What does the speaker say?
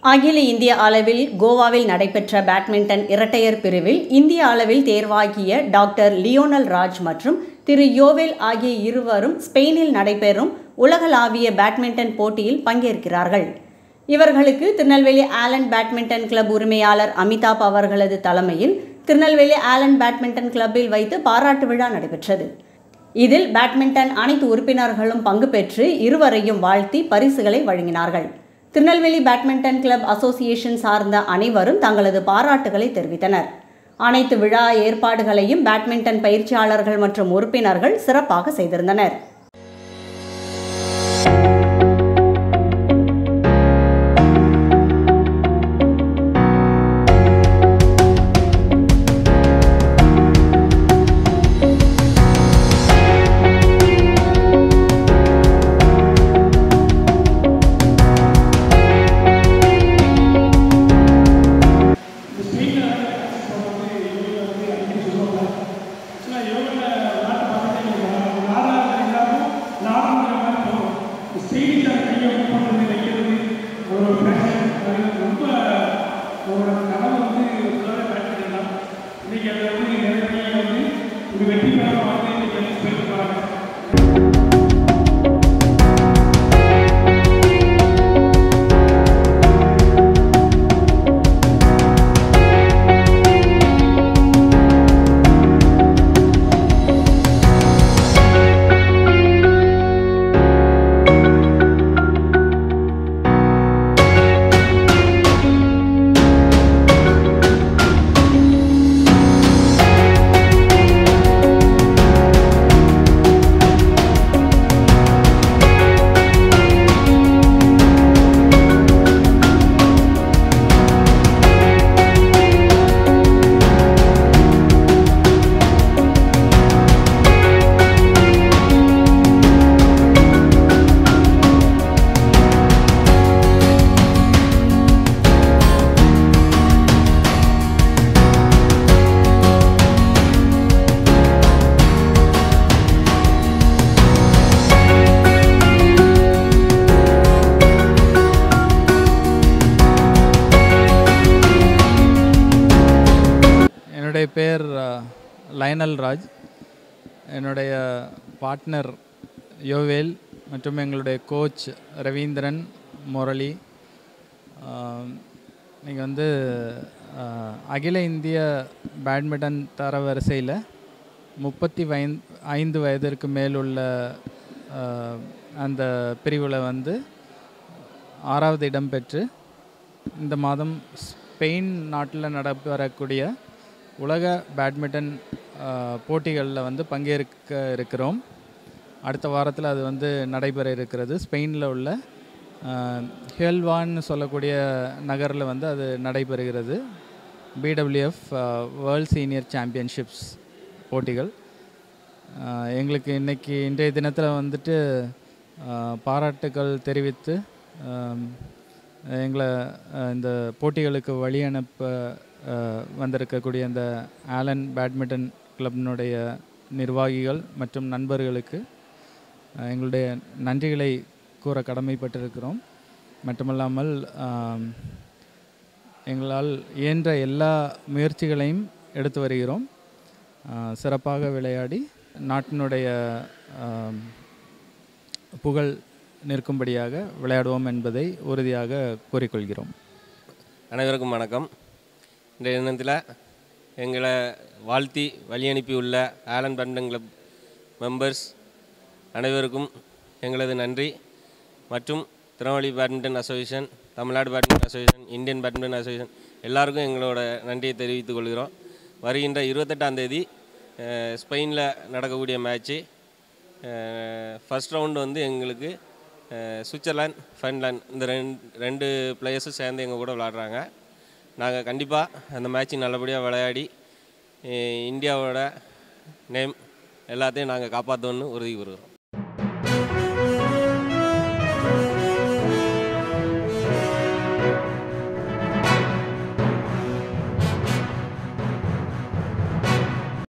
அகில இந்திய அளவில் கோவாவில் நடைபெற்ற பேட்மிண்டன் இரட்டையர் பிரிவில் இந்திய அளவில் தேர்வாகிய டாக்டர் லியோனல் ராஜ் மற்றும் திரு யோவேல் ஆகிய இருவரும் ஸ்பெயினில் நடைபெறும் உலகளாவிய பேட்மிண்டன் போட்டியில் பங்கேற்கிறார்கள் இவர்களுக்கு திருநெல்வேலி ஆலன் பேட்மிண்டன் கிளப் உரிமையாளர் அமிதாப் அவர்களது தலைமையில் திருநெல்வேலி ஆலன் பேட்மிண்டன் கிளப்பில் வைத்து பாராட்டு விழா நடைபெற்றது இதில் பேட்மிண்டன் அனைத்து உறுப்பினர்களும் பங்கு பெற்று இருவரையும் வாழ்த்தி பரிசுகளை வழங்கினார்கள் திருநெல்வேலி பேட்மிண்டன் கிளப் அசோசியேஷன் சார்ந்த அனைவரும் தங்களது பாராட்டுகளை தெரிவித்தனர் அனைத்து விழா ஏற்பாடுகளையும் பேட்மிண்டன் பயிற்சியாளர்கள் மற்றும் உறுப்பினர்கள் சிறப்பாக செய்திருந்தனர் என்னுடைய பேர் அஹ், லயனல் ராஜ் என்னுடைய பார்ட்னர் யோவேல் மற்றும் எங்களுடைய கோச் ரவீந்திரன் முரளி நீங்கள் வந்து அஹ், அகில இந்திய பேட்மிண்டன் தரவரிசையில் முப்பத்தி வைந் ஐந்து வயதிற்கு மேலுள்ள அஹ், அந்த பிரிவில் வந்து ஆறாவது இடம் பெற்று இந்த மாதம் ஸ்பெயின் நாட்டில் நடைபெறக்கூடிய உலக பேட்மிண்டன் போட்டிகளில் வந்து பங்கேற்க இருக்கிறோம் அடுத்த வாரத்தில் அது வந்து நடைபெற இருக்கிறது ஸ்பெயினில் உள்ள ஹெல்வான்னு சொல்லக்கூடிய நகரில் வந்து அது நடைபெறுகிறது பிடபிள்யூஎஃப் வேர்ல்ட் சீனியர் சாம்பியன்ஷிப்ஸ் போட்டிகள் ஆஹ் எங்களுக்கு இன்னைக்கு இன்றைய தினத்தில் வந்துட்டு ஆஹ் பாராட்டுக்கள் தெரிவித்து ஆம், எங்களை ஆஹ் இந்த போட்டிகளுக்கு வழி அனுப்ப ஆஹ் வந்திருக்கக்கூடிய இந்த ஆலன் பேட்மிண்டன் கிளப்பினுடைய நிர்வாகிகள் மற்றும் நண்பர்களுக்கு ஆஹ் எங்களுடைய நன்றிகளை கூற கடமைப்பட்டிருக்கிறோம் மட்டுமல்லாமல் ஆம், எங்களால் இயன்ற எல்லா முயற்சிகளையும் எடுத்து வருகிறோம் ஆஹ் சிறப்பாக விளையாடி நாட்டினுடைய ஆம், புகழ் நிற்கும்படியாக விளையாடுவோம் என்பதை உறுதியாக கூறிக்கொள்கிறோம் அனைவருக்கும் வணக்கம் இந்த தினத்தில் எங்களை வாழ்த்தி வழி அனுப்பியுள்ள ஆலன் பேட்மிண்டன் கிளப் மெம்பர்ஸ் அனைவருக்கும் எங்களது நன்றி மற்றும் Tirunelveli badminton association Tamil Nadu badminton association Indian badminton association எல்லாருக்கும் எங்களோட நன்றியை தெரிவித்துக் கொள்கிறோம் வருகின்ற இருபத்தெட்டாம் தேதி ஸ்பெயினில் நடக்கக்கூடிய மேட்ச்சு ஃபர்ஸ்ட் ரவுண்டு வந்து எங்களுக்கு அஹ், சுவிட்சர்லாந்து ஃபின்லாந்து இந்த ரெண்டு ரெண்டு பிளேயர்ஸும் சேர்ந்து எங்கள் கூட விளாட்றாங்க நாங்கள் கண்டிப்பாக அந்த மேட்ச் நல்லபடியாக விளையாடி அஹ், இந்தியாவோட நேம் எல்லாத்தையும் நாங்கள் காப்பாற்றோன்னு உறுதி கூறுகிறோம்